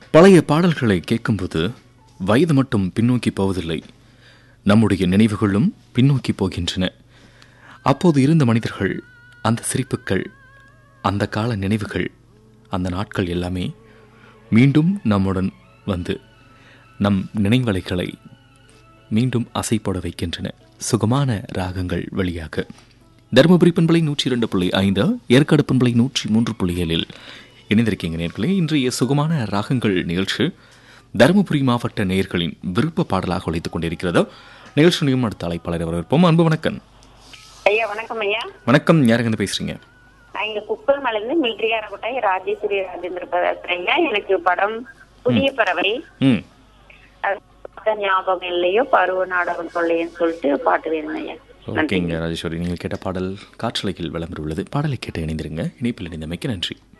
பழைய பாடல்களை கேட்கும்போது வயது மட்டும் பின்னோக்கி போவதில்லை நம்முடைய நினைவுகளும் பின்னோக்கி போகின்றன அப்போது இருந்த மனிதர்கள் அந்த சிரிப்புக்கள் அந்த கால நினைவுகள் அந்த நாட்கள் எல்லாமே மீண்டும் நம்முடன் வந்து நம் நினைவலைகளை மீண்டும் அசைப்பட வைக்கின்றன சுகமான ராகங்கள் வழியாக தருமபுரி பண்பலை நூற்றி இரண்டு புள்ளி ஐந்து ஏற்காடு பண்பலை நூற்றி மூன்று புள்ளி ஏழில் இணைந்திருக்கீங்க நேர்களே இன்றைய சுகமான ராகங்கள் நிகழ்ச்சி தருமபுரி மாவட்ட நேயர்களின் விருப்ப பாடலாக ஒழித்துக் கொண்டிருக்கிறது நிகழ்ச்சியும் அடுத்த அழைப்பாளர் வரவேற்போம் அன்பு வணக்கம் ஐயா வணக்கம் ஐயா வணக்கம் யாருங்க பேசுறீங்க நான் இங்க குப்பமலேருந்து மில்ட்ரியாரகோட்டை ராஜேஸ்வரி ராஜேந்திர பேசுறேங்க எனக்கு படம் புதிய பறவை ம் அது பார்த்த ஞாபகம் இல்லையோ பருவ நாடகம் சொல்லையன்னு சொல்லிட்டு பாட்டு வேணும் ஐயா ஓகேங்க ராஜேஸ்வரி நீங்கள் கேட்ட பாடல் காற்றலையில் விளம்பரம் உள்ளது பாடலை கேட்டு இணைந்திருங்க இணைப்பில் இணைந்தமைக்கு நன்றி